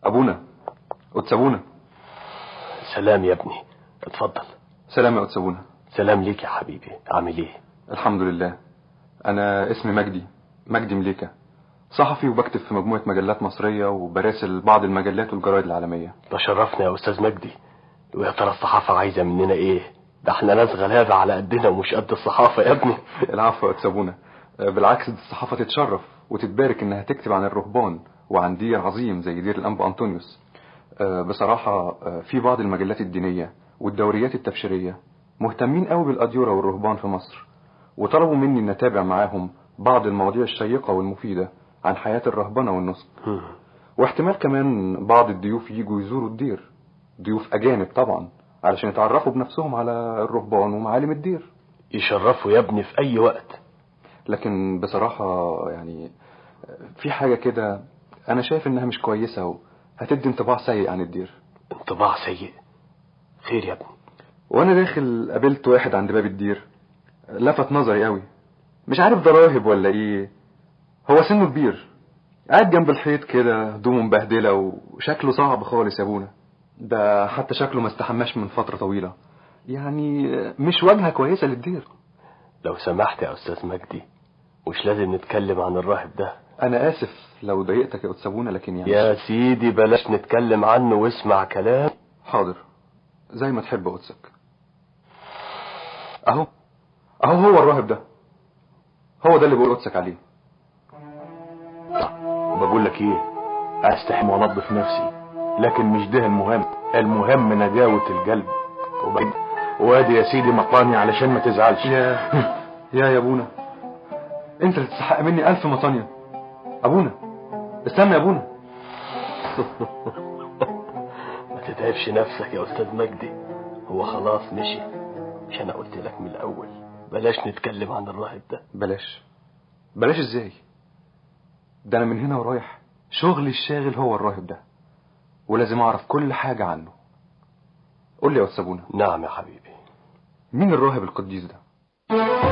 ابونا قدس ابونا سلام يا ابني اتفضل سلام يا قدس ابونا سلام ليك يا حبيبي عامل ايه الحمد لله انا اسمي مجدي مجدي مليكة صحفي وبكتب في مجموعة مجلات مصرية وبراسل بعض المجلات والجرايد العالمية تشرفنا يا استاذ مجدي ويا ترى الصحافة عايزة مننا ايه ده احنا ناس غلابة على قدنا ومش قد الصحافة يا ابني العفو يا قدس ابونا بالعكس دي الصحافة تتشرف وتتبارك انها تكتب عن الرهبان وعن دير عظيم زي دير الانبا انطونيوس آه، بصراحة آه، في بعض المجلات الدينية والدوريات التبشيرية مهتمين قوي بالأديرة والرهبان في مصر وطلبوا مني ان اتابع معاهم بعض المواضيع الشيقة والمفيدة عن حياة الرهبنة والنسك واحتمال كمان بعض الضيوف يجوا يزوروا الدير ضيوف أجانب طبعا علشان يتعرفوا بنفسهم على الرهبان ومعالم الدير يشرفوا يا ابني في اي وقت لكن بصراحة يعني في حاجة كده أنا شايف إنها مش كويسة وهتدي انطباع سيء عن الدير انطباع سيء خير يا ابني وأنا داخل قابلت واحد عند باب الدير لفت نظري قوي مش عارف ده راهب ولا إيه هو سنه كبير قاعد جنب الحيط كده هدومه مبهدلة وشكله صعب خالص يا ابونا ده حتى شكله ما استحماش من فترة طويلة يعني مش واجهة كويسة للدير لو سمحت يا استاذ مجدي مش لازم نتكلم عن الراهب ده أنا آسف لو ضايقتك يا قدس أبونا لكن يعني يا سيدي بلاش نتكلم عنه واسمع كلام حاضر زي ما تحب قدسك اهو اهو هو الراهب ده هو ده اللي بقول قدسك عليه بقول لك ايه استحم وانضف نفسي لكن مش ده المهم المهم نجاوة القلب وبعد وادي يا سيدي مطاني علشان ما تزعلش يا يا يا ابونا انت اللي تستحق مني الف مطانية ابونا استنى يا ابونا ما تتعبش نفسك يا استاذ مجدي هو خلاص مشي مش انا قلت لك من الاول بلاش نتكلم عن الراهب ده بلاش بلاش ازاي ده انا من هنا ورايح شغلي الشاغل هو الراهب ده ولازم اعرف كل حاجة عنه قول لي يا استاذ ابونا نعم يا حبيبي مين الراهب القديس ده